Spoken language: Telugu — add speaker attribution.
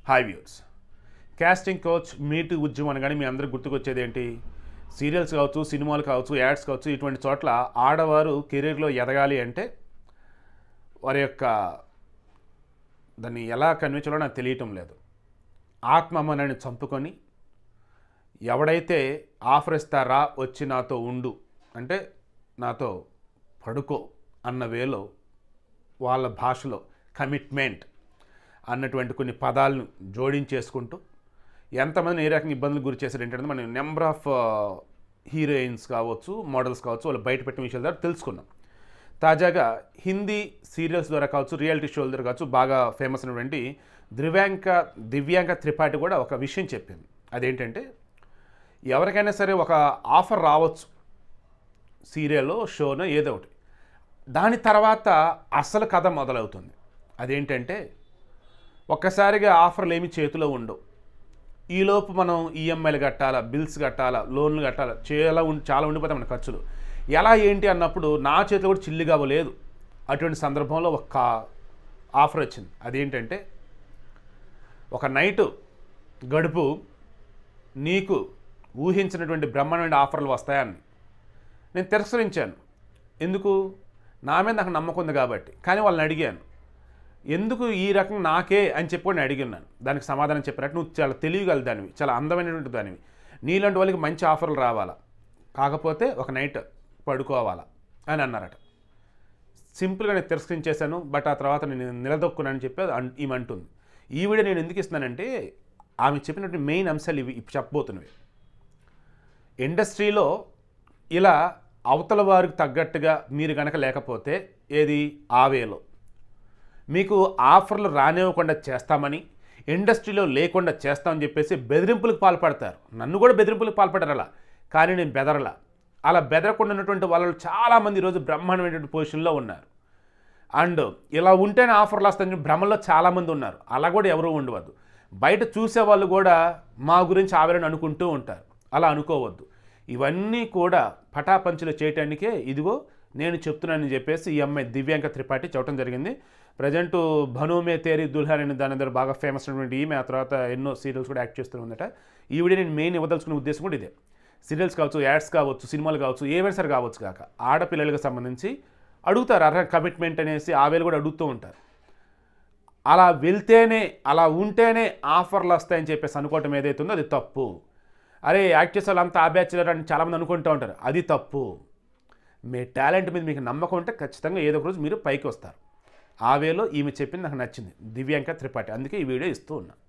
Speaker 1: hi viewers casting couch me too ఉద్యమం అనగానే మీ అందరికి గుర్తుకొచ్చేది ఏంటి సీరియల్స్ కావచ్చు సినిమాలు కావచ్చు యాడ్స్ కావచ్చు ఇటువంటి చోట్ల ఆడవారు కెరీర్లో ఎదగాలి అంటే వారి యొక్క దాన్ని ఎలా కన్వించాలో నాకు తెలియటం లేదు ఆత్మమనని చంపుకొని ఎవడైతే ఆఫర్ ఇస్తారా వచ్చి నాతో ఉండు అంటే నాతో పడుకో అన్న వేలో వాళ్ళ భాషలో కమిట్మెంట్ అన్నటువంటి కొన్ని పదాలను జోడించేసుకుంటూ ఎంతమందిని ఏ రకంగా ఇబ్బందులు గురి చేశారు ఏంటంటే మనం నెంబర్ ఆఫ్ హీరోయిన్స్ కావచ్చు మోడల్స్ కావచ్చు వాళ్ళు బయట పెట్టిన విషయాల ద్వారా తెలుసుకున్నాం తాజాగా హిందీ సీరియల్స్ ద్వారా కావచ్చు రియాలిటీ షోల ద్వారా కావచ్చు బాగా ఫేమస్ అయినటువంటి దివ్యాంక దివ్యాంక త్రిపాఠి కూడా ఒక విషయం చెప్పింది అదేంటంటే ఎవరికైనా సరే ఒక ఆఫర్ రావచ్చు సీరియల్లో షోనో ఏదో ఒకటి దాని తర్వాత అసలు కథ మొదలవుతుంది అదేంటంటే ఒక్కసారిగా ఆఫర్లు ఏమి చేతిలో ఉండవు ఈలోపు మనం ఈఎంఐలు కట్టాలా బిల్స్ కట్టాలా లోన్లు కట్టాలా చాలా ఉం చాలా ఉండిపోతాయి మన ఖర్చులు ఎలా ఏంటి అన్నప్పుడు నా చేతిలో కూడా చిల్లిగా అవ్వలేదు అటువంటి సందర్భంలో ఒక ఆఫర్ వచ్చింది అదేంటంటే ఒక నైటు గడుపు నీకు ఊహించినటువంటి బ్రహ్మాండమైన ఆఫర్లు వస్తాయని నేను తిరస్కరించాను ఎందుకు నా మీద నాకు నమ్మకం ఉంది కాబట్టి కానీ వాళ్ళని అడిగాను ఎందుకు ఈ రకం నాకే అని చెప్పి నేను అడిగినాను దానికి సమాధానం చెప్పినట్టు నువ్వు చాలా తెలియగల దానివి చాలా అందమైనటువంటి దానివి నీలాంటి వాళ్ళకి మంచి ఆఫర్లు రావాలా కాకపోతే ఒక నైట్ పడుకోవాలా అని అన్నారట సింపుల్గా నేను తిరస్కరించేశాను బట్ ఆ తర్వాత నేను నిలదొక్కున్నానని చెప్పి అది అన్- ఈమె అంటుంది ఈ వీడియో నేను ఎందుకు ఇస్తున్నానంటే ఆమె చెప్పినటువంటి మెయిన్ అంశాలు ఇవి ఇప్పుడు చెప్పబోతున్నవి ఇండస్ట్రీలో ఇలా అవతల వారికి తగ్గట్టుగా మీరు కనుక లేకపోతే ఏది ఆవేలో మీకు ఆఫర్లు రానివ్వకుండా చేస్తామని ఇండస్ట్రీలో లేకుండా చేస్తామని చెప్పేసి బెదిరింపులకు పాల్పడతారు నన్ను కూడా బెదిరింపులకు పాల్పడారు అలా కానీ నేను బెదరలా అలా బెదరకుండా ఉన్నటువంటి వాళ్ళు చాలామంది ఈరోజు బ్రహ్మాండమైనటువంటి పొజిషన్లో ఉన్నారు అండ్ ఇలా ఉంటేనే ఆఫర్లు వస్తాయని భ్రమలో చాలామంది ఉన్నారు అలా కూడా ఎవరూ ఉండవద్దు బయట చూసే వాళ్ళు కూడా మా గురించి ఆవేరణ అనుకుంటూ ఉంటారు అలా అనుకోవద్దు ఇవన్నీ కూడా పటాపంచులు చేయటానికే ఇదిగో నేను చెప్తున్నానని చెప్పేసి ఈ అమ్మాయి దివ్యాంక త్రిపాఠి చెప్పడం జరిగింది ప్రజెంట్ భనుమే తేరి దుల్హన్ అనే దాని దగ్గర బాగా ఫేమస్ అయినటువంటి ఈమె ఆ తర్వాత ఎన్నో సీరియల్స్ కూడా యాక్ట్ చేస్తూ ఉందట ఈ వీడియో నేను మెయిన్ ఇవ్వదలుచుకునే ఉద్దేశం కూడా ఇదే సీరియల్స్ కావచ్చు యాడ్స్ కావచ్చు సినిమాలు కావచ్చు ఏవైనా సరే కావచ్చు కాక ఆడపిల్లలకు సంబంధించి అడుగుతారు అర్హ కమిట్మెంట్ అనేసి ఆవేలు కూడా అడుగుతూ ఉంటారు అలా వెళ్తేనే అలా ఉంటేనే ఆఫర్లు వస్తాయని చెప్పేసి అనుకోవటం ఏదైతే ఉందో అది తప్పు అరే యాక్ట్ చేసే వాళ్ళంతా ఆ బ్యాచులర్ అని చాలామంది అనుకుంటూ ఉంటారు అది తప్పు మీ టాలెంట్ మీద మీకు నమ్మకం ఉంటే ఖచ్చితంగా ఏదో ఒక రోజు మీరు పైకి వస్తారు ఆ వేలో ఈమె చెప్పింది నాకు నచ్చింది దివ్యాంక త్రిపాఠి అందుకే ఈ వీడియో ఇస్తూ ఉన్నా